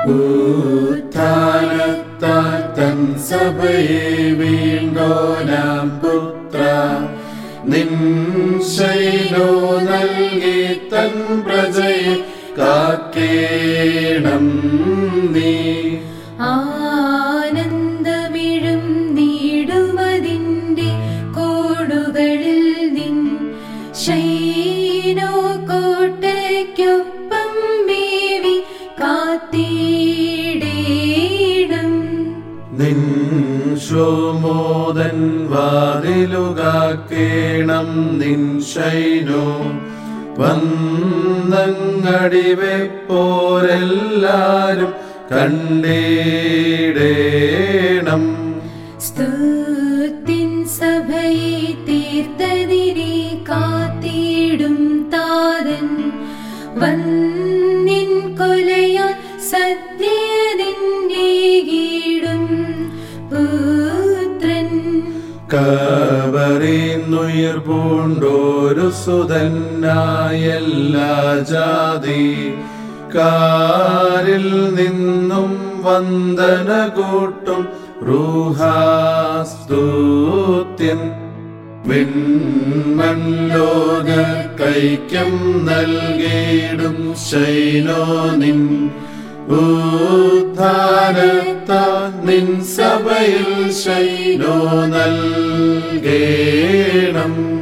ഉത്ഥാനത്താൽ തൻ സഭയെ വീണ്ടോനാം പുത്ര നിൻ ശൈലോ നൽകി തൻ പ്രജയെ കാക്കേണം നീ ആനന്ദമിഴും നീടുമതിന്റെ കോടുകളിൽ നിൻ ശൈനോ കോട്ടയ്ക്കൊപ്പം മേവി കാത്തിടേണം നിൻ ശോമോദൻ വാതിലുകാക്കേണം നിൻ ശൈനോ വന്നങ്ങടിവെപ്പോരെല്ലാരും കണ്ടേടേണം സ്തുത്തിൻ സഭയെ തീർത്തതിരെ കാത്തിടും താതൻ വന്നിൻ കൊലയാൽ സത്യതിൻ്റെ കീടും പുത്രൻ കബറിന്നുയിർ പൂണ്ടോരു സുതന്നായെല്ലാ ജാതി കാരിൽ നിന്നും വന്ദന കൂട്ടും റൂഹാസ്തുത്യൻ വിൺമൺലോക കൈക്കം നൽകിയിടും ശൈനോ നിൻ ഉദ്ധാനത്താ നിൻ സഭയിൽ ശൈനോ നൽകേണം